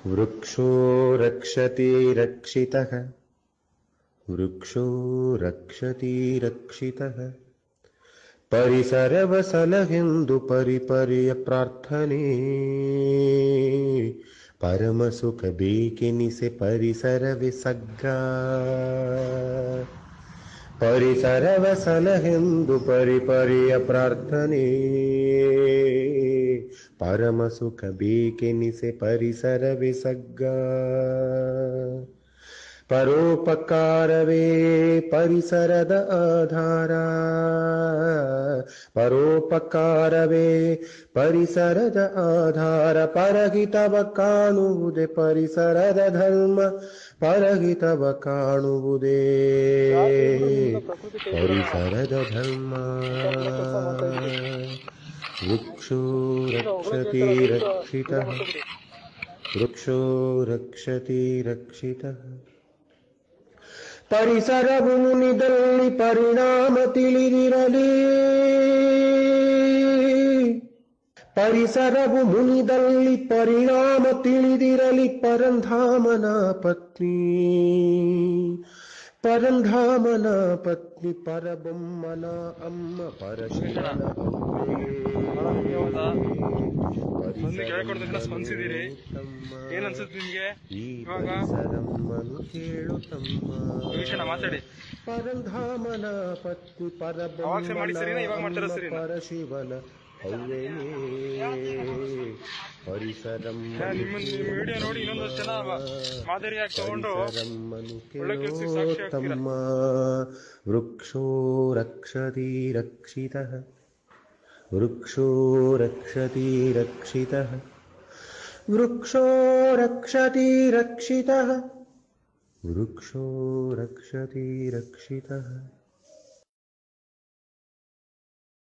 वृक्षो रक्षति रक्षितः वृक्षो रक्षति रक्षितः ಪರಿಸರವಸಲಗೆಂದು ಪರಿಪರಿಯ ಪ್ರಾರ್ಥನೆ ಪರಮ ಸುಖ ಬೇಕೆನಿಸೆ ಪರಿಸರವೇ ಸಗ್ಗ ಪರಿಸರವಸಲಗೆಂದು ಪರಿಪರಿಯ ಪ್ರಾರ್ಥನೆ ಪರಮ ಸುಖ ಬೇಕೆನಿಸೆ ಪರಿಸರವೇ ಸಗ್ಗ ಪರೋಪಕಾರವೇ ಪರಿಸರದ ಆಧಾರ ಪರೋಪಕಾರವೇ ಪರಿಸರದ ಆಧಾರ ಪರಹಿತವ ಕಾಣುವುದೇ ಪರಿಸರದ ಧರ್ಮ ಪರಹಿತವ ಕಾಣುವುದೇ ಪರಿಸರದ ಧರ್ಮ ವೃಕ್ಷೋ ರಕ್ಷತಿ ರಕ್ಷಿತಃ ವೃಕ್ಷೋ ರಕ್ಷತಿ ರಕ್ಷಿತಃ ಪರಿಸರವು ಮುನಿದಲ್ಲಿ ಪರಿಣಾಮ ತಿಳಿದಿರಲಿ ಪರಿಸರವು ಮುನಿದಲ್ಲಿ ಪರಿಣಾಮ ತಿಳಿದಿರಲಿ ಪರಂಧಾಮನ ಪತ್ನಿ ಪರಂಧಾಮನ ಪತ್ನಿ ಪರಬೊಮ್ಮನ ಅಮ್ಮ ಪರಶಿವನ ಬಂದು ಕೇಳ್ಕೊಡ್ದಕ್ಕೆಲ್ಲ ಸ್ಪಂದಿಸಿದ್ದೀರಿ ಏನ್ ಅನ್ಸುತ್ತೆ ನಿಮ್ಗೆ ಈ ಇವಾಗ ಪರಿಸರಮ್ಮನು ಕೇಳು ತಮ್ಮ ಯೋಗೇಶಣ್ಣ ಮಾತಾಡಿ ಪರಂಧಾಮನ ಪತ್ನಿ ಅವಾಗ ಮಾಡಿ ಸರಿನಾ? ಇವಾಗ ಮಾಡ್ತಾರಾ ಪರಬ್ರಹ್ಮನ ಸರಿನಾ? ಪರಶಿವನ ಅವ್ವೇನೇ ಪರಿಸರಂ ನಿಮ್ಮ ನಿಮ್ಮ ವಿಡಿಯೋ ನೋಡಿ ಇನ್ನೊಂದಷ್ಟು ಜನ ಮಾದರಿಯಾಗಿ ತಗೊಂಡು ಪರಿಸರಮ್ಮನು ಒಳ್ಳೆ ಕೆಲ್ಸಕ್ಕೆ ಕೇಳೋ ಸಾಕ್ಷಿ ಆಗ್ತೀರ. ತಮ್ಮ ವೃಕ್ಷೋ ರಕ್ಷತಿ ರಕ್ಷಿತಃ ವೃಕ್ಷೋ ರಕ್ಷತಿ ರಕ್ಷಿತಃ ವೃಕ್ಷೋ ರಕ್ಷತಿ ರಕ್ಷಿತಃ ವೃಕ್ಷೋ ರಕ್ಷತಿ ರಕ್ಷಿತಃ